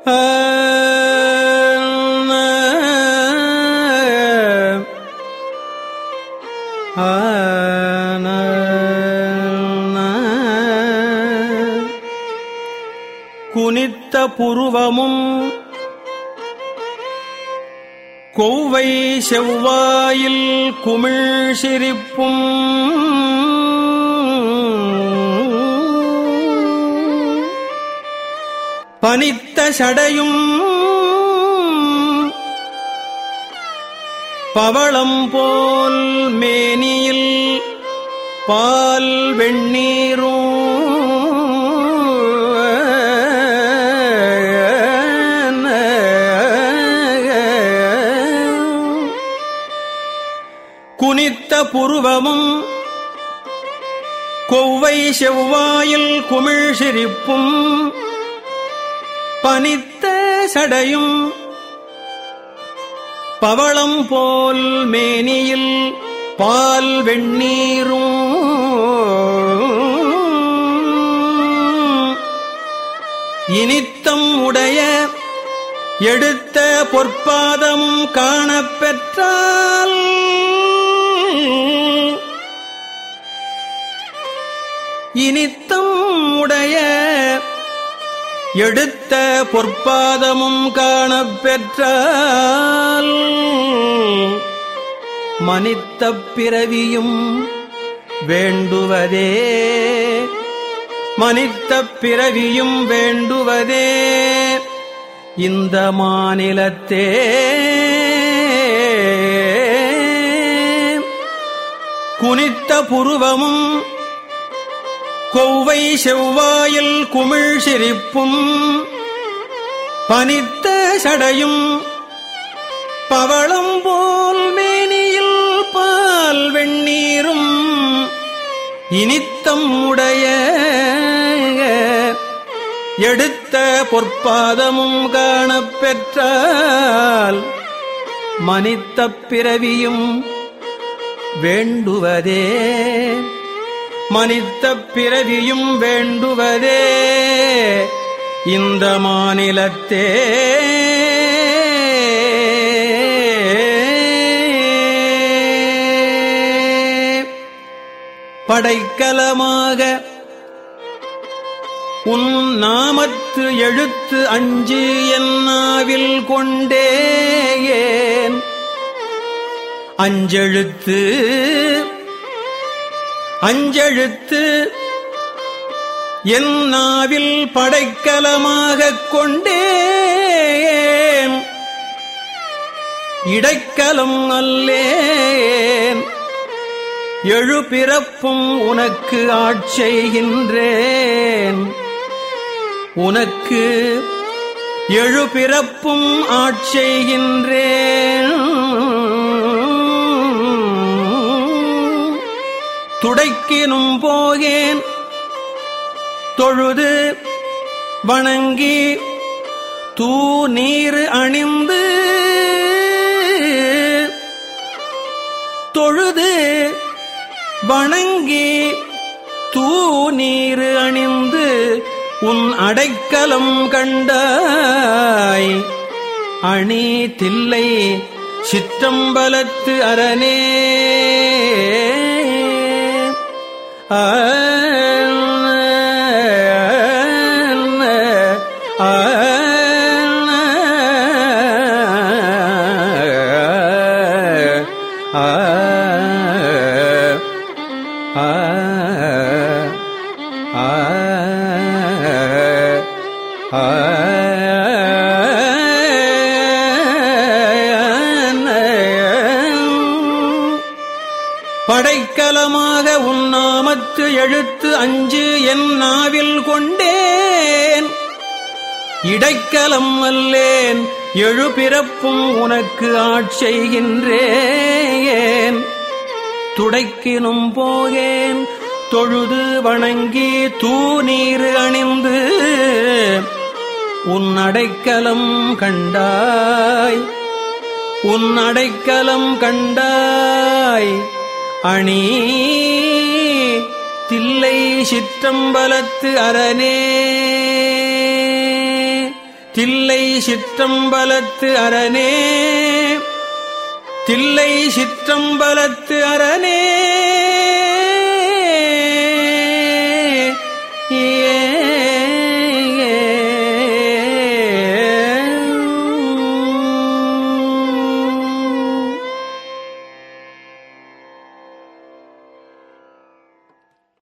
குனித்த புருவமும் கொவ்வை செவ்வாயில் குமிழ் சிரிப்பும் பனித்த சடையும் பவளம் போல் மேனியில் பால் வெண்ணீரும் குனித்த புருவமும் கொவ்வை செவ்வாயில் குமிழ் சிரிப்பும் பனித்த சடையும் பவளம் போல் மேனியில் பால் வெண்ணீரும் இனித்தம் உடைய எடுத்த பொற்பாதமும் காணப்பெற்றால் இனித்தம் உடைய எடுத்த பொற்பாதமும் காணப்பெற்றால் மனித்த பிறவியும் வேண்டுவதே மனித்த பிறவியும் வேண்டுவதே இந்த மாநிலத்தே குனித்த புருவமும் கொவ்வை செவ்வாயில் குமிழ் சிரிப்பும் பனித்த சடையும் பவளம் போல் மேனியில் பால் வெண்ணீரும் இனித்தம் உடைய எடுத்த பொற்பாதமும் காணப்பெற்றால் மனித்த பிறவியும் வேண்டுவதே மனித்த பிறவியும் வேண்டுவதே இந்த மாநிலத்தே படைக்கலமாக உன் நாமத்து எழுத்து அஞ்சு என்னாவில் கொண்டேயேன் அஞ்செழுத்து அஞ்செழுத்து என் நாவில் படைக்கலமாகக் கொண்டேன் இடைக்கலம் அல்லேன் எழு பிறப்பும் உனக்கு ஆட்செய்கின்றேன் உனக்கு எழு பிறப்பும் ஆட்செய்கின்றேன் துடைக்கினும் போகேன் தொழுது வணங்கி தூ நீர் அணிந்து தொழுது வணங்கி தூ நீர் அணிந்து உன் அடைக்கலம் கண்டாய் அணி தில்லை சிற்றம்பலத்து அரணே ஆ படைக்கலமாக உன்னாமத்து எழுத்து அஞ்சு என் நாவில் கொண்டேன் இடைக்கலம் அல்லேன் எழு பிறப்பும் உனக்கு ஆட்செய்கின்றேன் துடைக்கினும் போகேன் தொழுது வணங்கி தூ நீர் அணிந்து உன் அடைக்கலம் கண்டாய் உன் அடைக்கலம் கண்டாய் அணி தில்லை சிற்றம்பலத்து அரணே தில்லை சிற்றம்பலத்து அரணே தில்லை சிற்றம்பலத்து அரணே